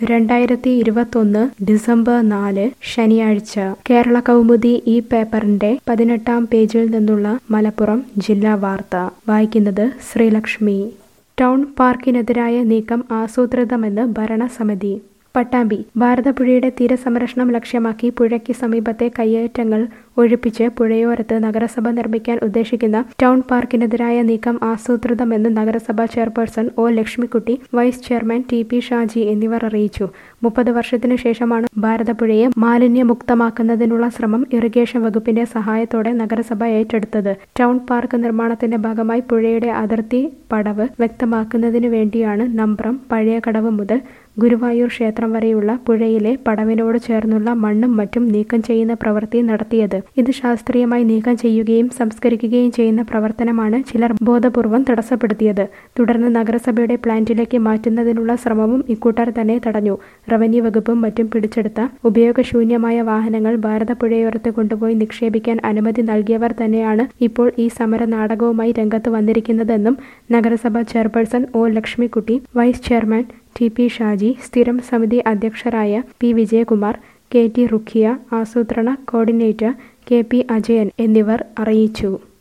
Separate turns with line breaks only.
രണ്ടായിരത്തി ഇരുപത്തൊന്ന് ഡിസംബർ നാല് ശനിയാഴ്ച കേരള കൗമുദി ഈ പേപ്പറിന്റെ പതിനെട്ടാം പേജിൽ നിന്നുള്ള മലപ്പുറം ജില്ലാ വാർത്ത വായിക്കുന്നത് ശ്രീലക്ഷ്മി ടൗൺ പാർക്കിനെതിരായ നീക്കം ആസൂത്രിതമെന്ന് ഭരണസമിതി പട്ടാമ്പി ഭാരതപ്പുഴയുടെ തീരസംരക്ഷണം ലക്ഷ്യമാക്കി പുഴയ്ക്ക് സമീപത്തെ കയ്യേറ്റങ്ങൾ ഒഴിപ്പിച്ച് പുഴയോരത്ത് നഗരസഭ നിർമ്മിക്കാൻ ഉദ്ദേശിക്കുന്ന ടൗൺ പാർക്കിനെതിരായ നീക്കം ആസൂത്രിതമെന്ന് നഗരസഭാ chairperson O Lakshmikutty vice chairman T P Shaji എന്നിവർ അറിയിച്ചു മുപ്പത് വർഷത്തിനു ശേഷമാണ് ഭാരതപ്പുഴയെ മാലിന്യമുക്തമാക്കുന്നതിനുള്ള ശ്രമം ഇറിഗേഷൻ വകുപ്പിന്റെ സഹായത്തോടെ നഗരസഭ ഏറ്റെടുത്തത് ടൗൺ പാർക്ക് നിർമ്മാണത്തിന്റെ ഭാഗമായി പുഴയുടെ അതിർത്തി പടവ് വ്യക്തമാക്കുന്നതിനു വേണ്ടിയാണ് നമ്പ്രം പഴയ കടവ് മുതൽ ഗുരുവായൂർ ക്ഷേത്രം വരെയുള്ള പുഴയിലെ പടവിനോട് ചേർന്നുള്ള മണ്ണും മറ്റും നീക്കം ചെയ്യുന്ന പ്രവൃത്തി നടത്തിയത് ഇത് ശാസ്ത്രീയമായി നീക്കം ചെയ്യുകയും സംസ്കരിക്കുകയും ചെയ്യുന്ന പ്രവർത്തനമാണ് ചിലർ ബോധപൂർവം തടസ്സപ്പെടുത്തിയത് തുടർന്ന് നഗരസഭയുടെ പ്ലാന്റിലേക്ക് മാറ്റുന്നതിനുള്ള ശ്രമവും ഇക്കൂട്ടർ തന്നെ തടഞ്ഞു റവന്യൂ വകുപ്പും മറ്റും പിടിച്ചെടുത്ത ഉപയോഗശൂന്യമായ വാഹനങ്ങൾ ഭാരതപ്പുഴയോരത്ത് കൊണ്ടുപോയി നിക്ഷേപിക്കാൻ അനുമതി നൽകിയവർ തന്നെയാണ് ഇപ്പോൾ ഈ സമര നാടകവുമായി രംഗത്ത് വന്നിരിക്കുന്നതെന്നും നഗരസഭ chairperson O Lakshmikutty vice chairman T P Shaji സ്ഥിരം സമിതി അധ്യക്ഷരായ P Vijayakumar K T Rukhiya ആസൂത്രണ കോർഡിനേറ്റർ കെ പി അജയൻ എന്നിവർ അറിയിച്ചു